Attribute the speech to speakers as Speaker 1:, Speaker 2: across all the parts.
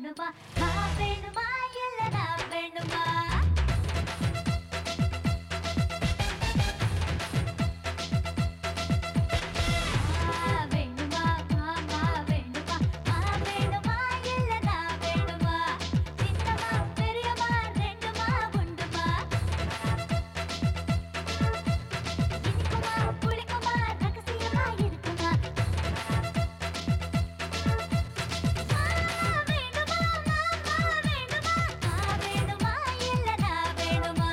Speaker 1: வேணுமா ஆ வேணுமா இல்ல நான் வேணுமா ஆ வேணுமா மாமா வேணுமா ஆ வேணுமா இல்ல நான் வேணுமா சின்னமா பெரியமா ரெண்டுமா உண்டுமா இனிக்குமா புளிக்குமா ரகசியமா இருக்குமா ஆ வேணுமா மாமா வேணுமா ஆ வேணுமா இல்ல நான் வேணுமா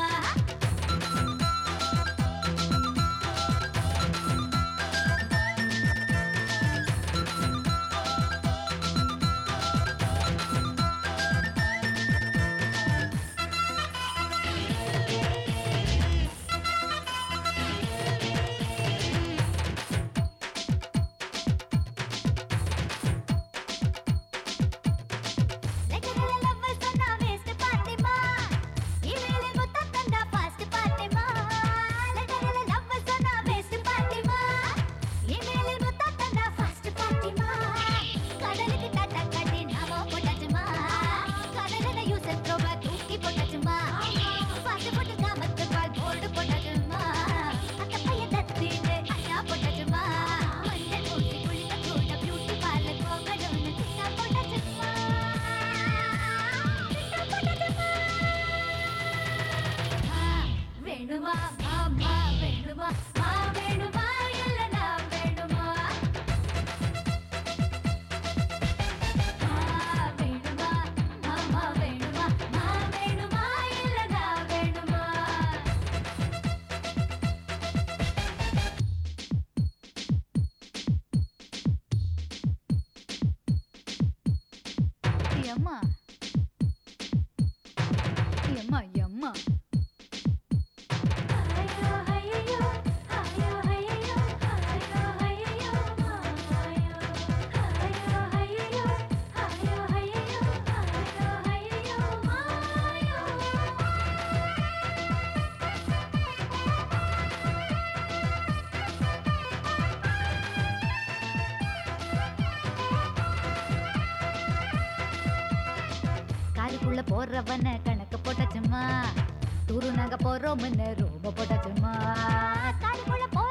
Speaker 1: லெட்டர்ல லவ் சொன்னா வேஸ்ட் பாட்டிமா இமெயில முத்தம் தந்தா ஃபாஸ்ட் பாட்டிமா லெட்டர்ல லவ் சொன்னா வேஸ்ட் பாட்டிமா இமெயில முத்தம் தந்தா ஃபாஸ்ட் பாட்டிமா கடலுக்கு டாட்டா கட்டி நாம போட்டாச்சுமா கடலுல யூஸ் த்ரோவ தூக்கி போட்டாச்சுமா ஃபாஸ்ட் ஃபுட் காமத்து பால் போர்டு போட்டாச்சுமா அந்த பையன் தத்தின்னு ஐயா போட்டாச்சுமா மஞ்சள் ஊசி குளிக்க கூட பியூட்டி பார்லர் போகணும்னு திட்டா போட்டாச்சுமா திட்டா போட்டாச்சுமா ஆ, வேணுமா மாமா வேணுமா மா வேணுமா இல்ல நான் வேணுமா ஆ, வேணுமா மாமா வேணுமா மா வேணுமா இல்ல நான் வேணுமா
Speaker 2: எம்மா எம்மா எம்மா
Speaker 1: ஐயோ ஐயோ ஐயோ ஐயோ ஐயோ ஐயோ ஐயோ ஐயோ ஐயோ ஐயோ ஐயோ ஐயோ ஐயோ
Speaker 2: காருக்குள்ள போறவன கணக்கு போட்டாச்சுமா டூரு நாங்க போறோம்னு ரொம்ப போட்டாச்சுமா
Speaker 1: காருக்குள்ள